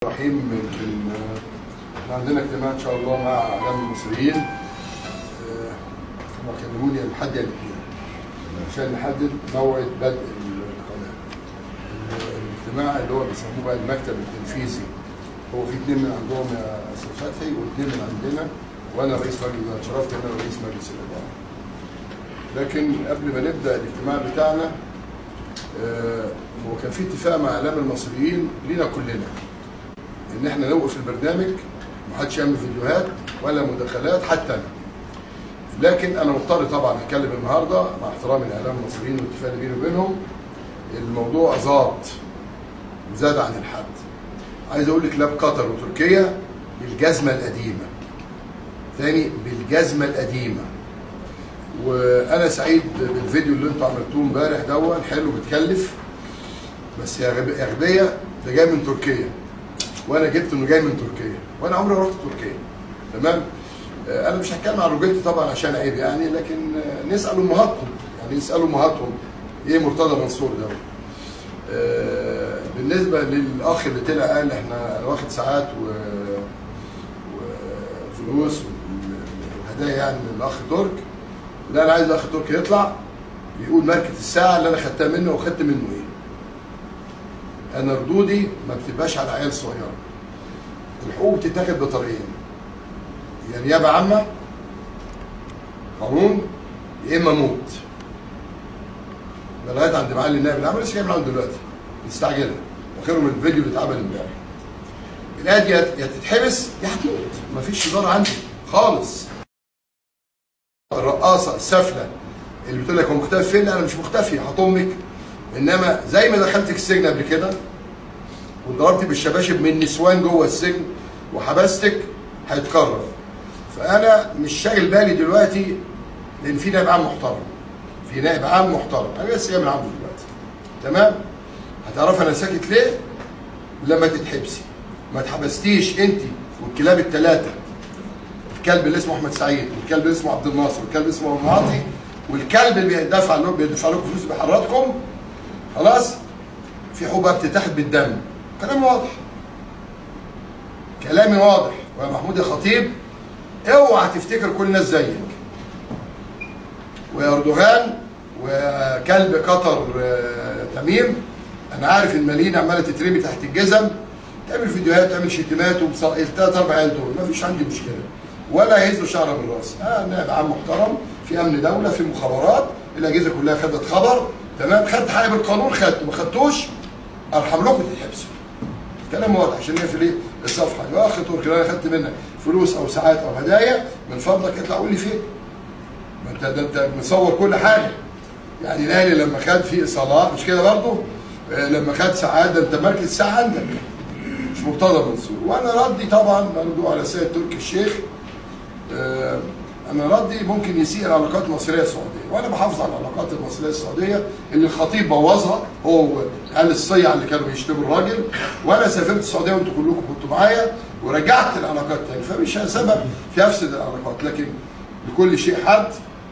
الرحيم يمكن احنا عندنا اجتماع ان شاء الله مع اعلام المصريين آه، هم كلموني لحد الاثنين عشان نحدد موعد بدء القناه الاجتماع اللي هو بيسموه بقى المكتب التنفيذي هو في اثنين من عندهم يا استاذ فتحي واثنين من عندنا وانا رئيس مجلس اتشرفت ان انا رئيس مجلس الاداره لكن قبل ما نبدا الاجتماع بتاعنا آه، هو كان في اتفاق مع اعلام المصريين لينا كلنا ان احنا نوقف البرنامج محدش يعمل فيديوهات ولا مداخلات حتى انا لكن انا مضطر طبعا اتكلم النهارده مع احترامي لاعلام المصريين والاتفاق اللي بيني وبينهم الموضوع زاد زاد عن الحد عايز اقول لك لا بقطر وتركيا بالجزمه القديمه ثاني بالجزمه القديمه وانا سعيد بالفيديو اللي انتوا عملتوه امبارح دون حلو بتكلف بس يا غب- يا غبيه ده جاي من تركيا وانا جبت انه جاي من تركيا وانا عمري ما رحت تركيا تمام آه، انا مش هتكلم عن رجلتي طبعا عشان عيب يعني لكن آه، نسال امهاتهم يعني يسالوا امهاتهم ايه مرتضى منصور ده آه، بالنسبه للاخ اللي طلع قال احنا انا واخد ساعات و وفلوس وهدايا يعني من الاخ ترك لا انا عايز الاخ ترك يطلع يقول ماركه الساعه اللي انا خدتها منه وخدت منه ايه انا ردودي ما بتبقاش على عيال صغيره الحقوق بتتاخد بطريقين يا نيابه عامه قانون يا اما موت لغايه عند معالي النائب العام لسه جاي من عنده دلوقتي مستعجله واخرهم الفيديو اللي اتعمل امبارح الايه دي يا يا تتحبس يا هتموت مفيش هزار عندي خالص الرقاصه السافله اللي بتقول لك هو مختفي فين؟ لا انا مش مختفي هطمك انما زي ما دخلتك السجن قبل كده وضربت بالشباشب من نسوان جوه السجن وحبستك هيتكرر فانا مش شاغل بالي دلوقتي لان في نائب عام محترم في نائب عام محترم انا لسه جاي من عنده دلوقتي تمام هتعرف انا ساكت ليه لما تتحبسي ما اتحبستيش انت والكلاب الثلاثه الكلب اللي اسمه احمد سعيد والكلب اللي اسمه عبد الناصر والكلب اللي اسمه ابو معاطي والكلب اللي بيدفع لكم بيدفع لكم فلوس بيحرضكم خلاص في حقوق بقى بتتاخد بالدم كلام واضح كلامي واضح ويا محمود يا خطيب اوعى تفتكر كل الناس زيك ويا اردوغان وكلب قطر آه، تميم انا عارف ان مالين عماله تترمي تحت الجزم تعمل فيديوهات تعمل شتيمات الثلاث اربع عيال دول ما فيش عندي مشكله ولا يهزوا شعره من راسي اه نائب عام محترم في امن دوله في مخابرات الاجهزه كلها خدت خبر تمام خدت حاجه بالقانون خدته ما خدتوش ارحم لكم تتحبسوا كلام واضح عشان نقفل ايه الصفحه يا اخي تركي لو انا خدت منك فلوس او ساعات او هدايا من فضلك اطلع قول لي فين ما انت ده انت مصور كل حاجه يعني الاهلي لما خد في ايصالات مش كده برضه آه، لما خد ساعات ده انت مركز ساعه عندك مش مرتضى منصور وانا ردي طبعا برضه على سيد تركي الشيخ آه، انا ردي ممكن يسيء العلاقات المصريه السعوديه وانا بحافظ على العلاقات المصريه السعوديه اللي الخطيب بوظها هو قال الصيع اللي كانوا بيشتموا الراجل وانا سافرت السعوديه وانتم كلكم كنتوا معايا ورجعت العلاقات تاني فمش سبب في افسد العلاقات لكن لكل شيء حد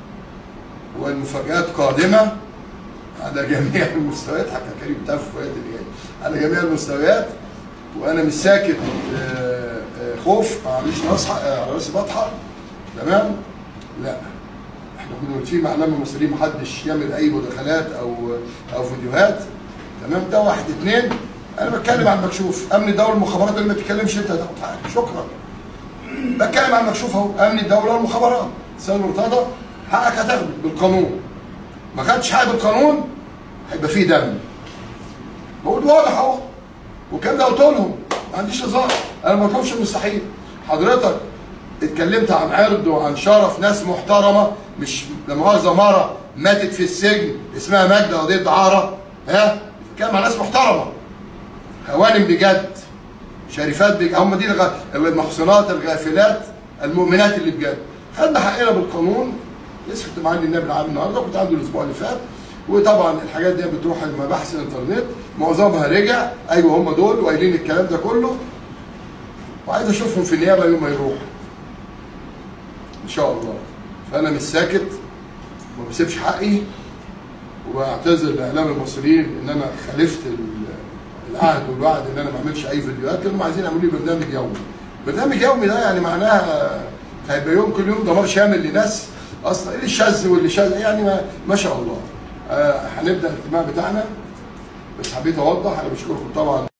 والمفاجآت قادمه على جميع المستويات حكى كريم بتاع فؤاد اللي جاي على جميع المستويات وانا مش ساكت آه، آه، خوف معلش نصحى آه، على راسي بطحى تمام لا احنا كنا متفقين مع اعلام المصريين محدش يعمل اي مداخلات او او فيديوهات تمام ده واحد اتنين انا بتكلم عن مكشوف امن الدوله المخابرات اللي ما تتكلمش انت هتاخد حاجه شكرا بتكلم عن مكشوف اهو امن الدوله والمخابرات استاذ مرتضى حقك هتاخده بالقانون ما خدتش حاجه بالقانون هيبقى فيه دم بقول واضح اهو والكلام ده قلت لهم ما عنديش هزار انا ما بطلبش المستحيل حضرتك اتكلمت عن عرض وعن شرف ناس محترمه مش لا مؤاخذه مره ماتت في السجن اسمها ماجده قضيه دعاره ها بتتكلم عن ناس محترمه هوانم بجد شريفات بجد هم دي الغ- المحصنات الغافلات المؤمنات اللي بجد خدنا حقنا بالقانون لسه كنت معايا النائب العام النهارده كنت عنده الاسبوع اللي فات وطبعا الحاجات دي بتروح لمباحث الانترنت معظمها رجع ايوه هم دول وقايلين الكلام ده كله وعايز اشوفهم في النيابه يوم ما يروحوا ان شاء الله فانا مش ساكت وما بسيبش حقي واعتذر لاعلام المصريين ان انا خالفت ال- العهد والوعد ان انا ما اعملش اي فيديوهات كانوا عايزين يعملوا لي برنامج يومي برنامج يومي ده يعني معناها هيبقى يوم كل يوم دمار شامل لناس اصلا اللي شاذ واللي شاذ يعني ما, ما شاء الله آه هنبدا الاجتماع بتاعنا بس حبيت اوضح انا بشكركم طبعا